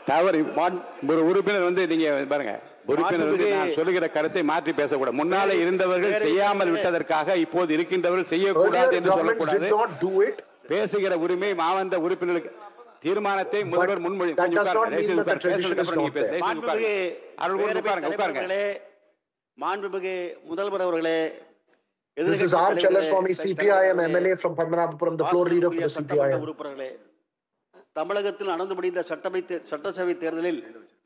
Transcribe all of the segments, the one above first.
தவறு ஒரு உறுப்பினர் வந்து நீங்க பாருங்க உறுப்பினர் வந்து மாண்புமிகு- நான் சொல்லுகிற கருத்தை மாற்றி பேசக்கூடாது முன்னாலே இருந்தவர்கள் வேறு செய்யாமல் வேறு- விட்டதற்காக இப்போது இருக்கின்றவர்கள் செய்யக்கூடாது Earlier என்று governments did சொல்லக்கூடாது not do it. பேசுகிற உரிமை மாவட்ட உறுப்பினருக்கு தீர்மானத்தை முதல்வர் முன்மொழி that கொஞ்சம் does not உட்காருங்க. mean தயவுசெய்து that the உட்காருங்க. tradition பேசுனதுக்கு is அப்புறம் not நீங்க பேசு. there. தயவுசெய்து மாண்புமிகு உட்காருங்க. அருள் கூர்ந்து பேரவைத் உட்காருங்க உட்காருங்க தலைவர்களே மாண்புமிகு முதல்வர் அவர்களே This is R. Chalaswamy, CPIM MLA from Padmanabhapuram, the floor leader for the சட்டமன்ற CPIM. உறுப்பினர்களே தமிழகத்தில் நடந்து முடிந்த சட்டமை தே- சட்டசபை தேர்தலில்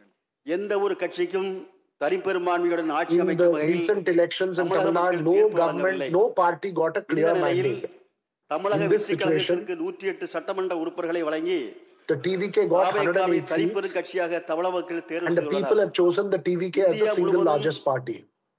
எந்த ஒரு கட்சிக்கும் தனிப்பெரும்பான்மையுடன் ஆட்சி In the அமைக்கும் வகையில் recent elections in தமிழக Tamil Nadu, மக்கள் no தீர்ப்பு government, வழங்கவில்லை. no party got a இந்த clear நிலையில் mandate. தமிழக In this வெற்றி situation, கழகத்திற்கு நூற்றி எட்டு சட்டமன்ற உறுப்பினர்களை வழங்கி The TVK got தாவேகாவை 108 தனிப்பெரும் seats கட்சியாக தமிழக மக்கள் தேர்வு and the people செய்துள்ளனர் have chosen the TVK as the India single முழுவதும் largest party.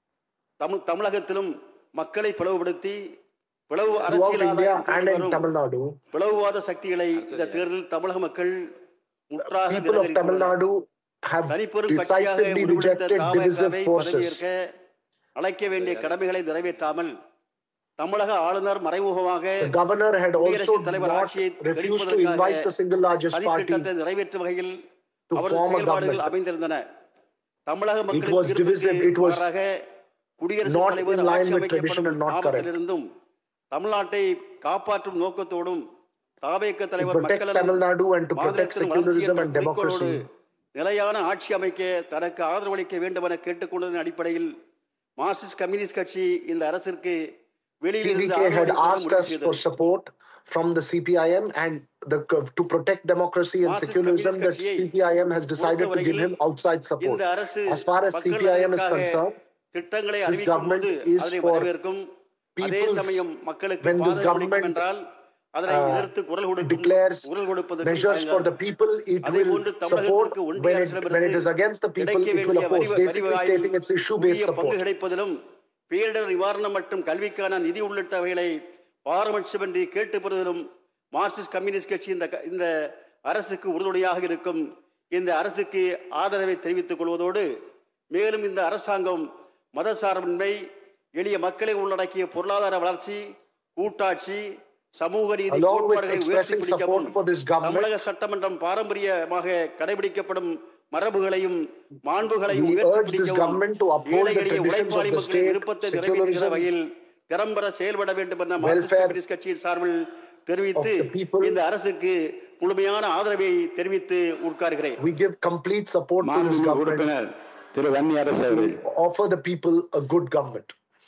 தமிழ் தமிழகத்திலும் மக்களை பிளவுபடுத்தி பிளவு Throughout அரசியல் India ஆதாயம் and தேடி in வரும் Tamil Nadu, பிளவுவாத சக்திகளை இந்த தேர்தலில் தமிழக மக்கள் முற்றாக people of Tamil நிராகரித்துள்ளனர். Nadu have தனிப்பெரும் கட்சியாக decisively உருவெடுத்த rejected divisive தாவேகாவை forces. பதவியேற்க அழைக்க வேண்டிய கடமைகளை நிறைவேற்றாமல் தமிழக ஆளுநர் மறைமுகமாக The governor had also குடியரசுத் தலைவர் not ஆட்சியை refused to கெடுப்பதற்காக invite the single largest party. சதித்திட்டத்தை நிறைவேற்றும் வகையில் to அவரது form a செயல்பாடுகள் government. அமைந்திருந்தன தமிழக was மக்களின் divisive, it was மாறாக குடியரசுத் not தலைவர் in line ஆட்சி with tradition and அமைக்கப்படும் not correct. ஆபத்திலிருந்தும் தமிழ்நாட்டை காப்பாற்றும் நோக்கத்தோடும் தாவேக்க To தலைவர் protect மக்கள் Tamil Nadu and to protect மாநிலத்தின் வளர்ச்சி secularism என்ற and குறிக்கோளோடு democracy. நிலையான ஆட்சி அமைக்க தனக்கு ஆதரவளிக்க வேண்டும் என கேட்டுக்கொண்டதன் அடிப்படையில் மார்க்சிஸ்ட் கம்யூனிஸ்ட் கட்சி இந்த அரசிற்கு வெளியில் இருந்து TVK had ஆதரவளிக்க asked முடிவு us for செய்தது. support from the CPIM and the, to protect democracy and Marxist secularism that Communist கட்சியை CPIM has decided to give பொறுத்தவரையில் him outside support. இந்த அரசு As far as மக்கள் CPIM is நலனுக்காக concerned, திட்டங்களை this அறிவிக்கும் government போது is அதனை for வரவேற்கும் அதே people's- சமயம் மக்களுக்கு when this பாதகம் அளிக்கும் government, என்றால் அதனை uh, எதிர்த்து குரல் கொடுக்கும் declares குரல் கொடுப்பதற்கு measures for the people, it அதே will போன்று support. தமிழகத்திற்கு ஒன்றிய When it, அரசிடமிருந்து when it is against the people, கிடைக்க it will வேண்டிய oppose, வரி- basically வரி stating it's issue-based உரிய பங்கு support. கிடைப்பதிலும் பேரிடர் நிவாரணம் மற்றும் கல்விக்கான நிதி உள்ளிட்டவைகளை பாரபட்சமின்றி கேட்டு பெறுவதிலும் மார்க்சிஸ்ட் கம்யூனிஸ்ட் கட்சி இந்த க- இந்த அரசுக்கு உறுதுணையாக இருக்கும் இந்த அரசுக்கு ஆதரவை தெரிவித்துக் கொள்வதோடு மேலும் இந்த அரசாங்கம் மதசார்பின்மை எளிய மக்களை உள்ளடக்கிய பொருளாதார வளர்ச்சி கூட்டாட்சி சமூக நீதி Along with கோட்பாடுகளை உயர்த்தி expressing பிடிக்கவும் support for this government, தமிழக சட்டமன்றம் பாரம்பரியமாக கடைபிடிக்கப்படும் மரபுகளையும் மாண்புகளையும் We உயர்த்தி urge this பிடிக்கவும் government to uphold ஏழை the எளிய traditions of உழைப்பாளி the மக்களின் state, விருப்பத்தை நிறைவேற்றுகிற secularism, வகையில் திறம்பட செயல்பட வேண்டும் என மார்க்சிஸ்ட் welfare கம்யூனிஸ்ட் கட்சியின் சார்பில் தெரிவித்து of the people. இந்த அரசுக்கு முழுமையான ஆதரவை தெரிவித்து உட்கார்கிறேன் We give complete support to this மாண்புமிகு government, உறுப்பினர் திரு வன்னி அரசு அவர்கள் offer the people a good government.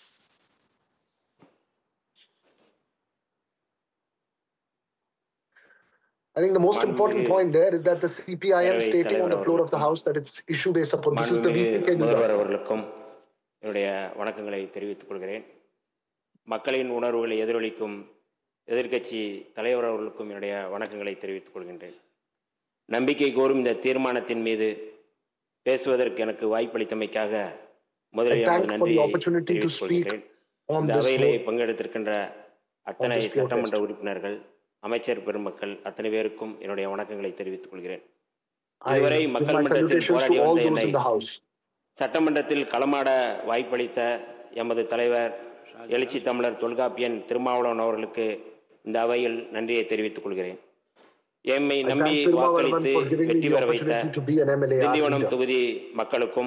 I think the most important மாண்புமிகு point there is that the CPIM பேரவைத் stating on the floor of the தலைவர் house that it's issue-based support. This is the மாண்புமிகு VCK leader. முதல்வர் அவர்களுக்கும் என்னுடைய வணக்கங்களை தெரிவித்துக் கொள்கிறேன் மக்களின் உணர்வுகளை எதிரொலிக்கும் எதிர்க்கட்சி தலைவர் அவர்களுக்கும் என்னுடைய வணக்கங்களை தெரிவித்துக் கொள்கின்றேன் நம்பிக்கை கோரும் இந்த தீர்மானத்தின் மீது பேசுவதற்கு எனக்கு வாய்ப்பளித்தமைக்காக முதலில் I thank எனது for the நன்றியை opportunity to தெரிவித்துக் speak கொள்கிறேன் on இந்த this அவையிலே vote. பங்கெடுத்திருக்கின்ற அத்தனை this சட்டமன்ற protest. உறுப்பினர்கள் அமைச்சர் பெருமக்கள் அத்தனை பேருக்கும் என்னுடைய வணக்கங்களை தெரிவித்துக் கொள்கிறேன் I இதுவரை give மக்கள் my மன்றத்தில் salutations போராடி to all வந்த those in என்னை the house. சட்டமன்றத்தில் களமாட வாய்ப்பளித்த எமது தலைவர் எழுச்சி தமிழர் தொல்காப்பியன் திருமாவளவன் அவர்களுக்கு இந்த அவையில் நன்றியை தெரிவித்துக் கொள்கிறேன் எம்மை I நம்பி thank Thirumavaram வாக்களித்து for giving me வெற்றி the பெற வைத்த opportunity to be an MLA. Tindivanam leader. தொகுதி மக்களுக்கும்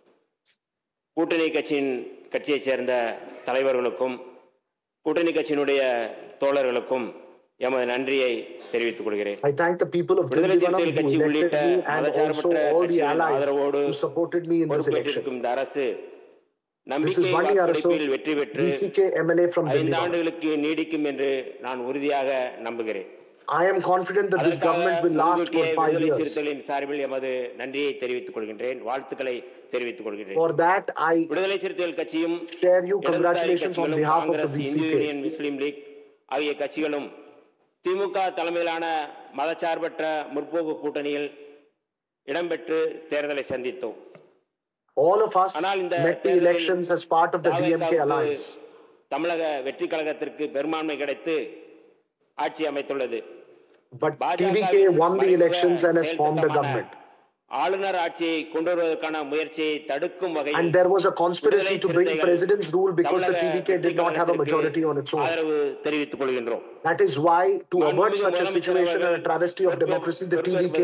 கூட்டணி கட்சியின் கட்சியைச் சேர்ந்த தலைவர்களுக்கும் கூட்டணி கட்சியினுடைய தோழர்களுக்கும் எமது நன்றியை தெரிவித்துக் கொள்கிறேன் I thank the people of விடுதலை Tindivanam சிறுத்தைகள் who கட்சி elected உள்ளிட்ட me and also மதச்சார்பற்ற all the கட்சிகளின் allies ஆதரவோடு who supported me in this election. பொறுப்பேற்றிருக்கும் இந்த அரசு This is நம்பிக்கை Vani Arasu, வாக்கெடுப்பில் வெற்றி பெற்று VCK MLA from ஐந்து Tindivanam. ஆண்டுகளுக்கு நீடிக்கும் என்று நான் உறுதியாக நம்புகிறேன் I am confident that this அதற்காக government will last for முன்கூட்டியே five விடுதலை years. சிறுத்தைகளின் சார்பில் எமது நன்றியை தெரிவித்துக் கொள்கின்றேன் வாழ்த்துக்களை தெரிவித்துக் கொள்கின்றேன் For that, I விடுதலை சிறுத்தைகள் கட்சியும் share you இடதுசாரி congratulations on கட்சிகளும் behalf of the காங்கிரஸ் இந்திய VCK. யூனியன் முஸ்லீம் லீக் ஆகிய கட்சிகளும் திமுக தலைமையிலான மதச்சார்பற்ற முற்போக்கு கூட்டணியில் இடம்பெற்று தேர்தலை சந்தித்தோம் All of us ஆனால் இந்த met the தேர்தலில் elections as part of the DMK தாவேகாவுக்கு alliance. தமிழக வெற்றி கழகத்திற்கு பெரும்பான்மை கிடைத்து ஆட்சி அமைத்துள்ளது But பாஜகவின் TVK won the மறைமுக elections and has formed a செயல்திட்டமான government. ஆளுநர் ஆட்சியை கொண்டு வருவதற்கான முயற்சியை தடுக்கும் And வகையில் there was a conspiracy to bring Chiruthaigal president's rule because the தமிழக TVK வெற்றி did not have a கழகத்திற்கு majority on its own. ஆதரவு தெரிவித்துக் கொள்கின்றோம் That is why, to avert மாண்புமிகு such a முதலமைச்சர் situation and a அவர்கள் travesty of பொறுப்பே- democracy, the பொறுப்பேற்பதற்கு TVK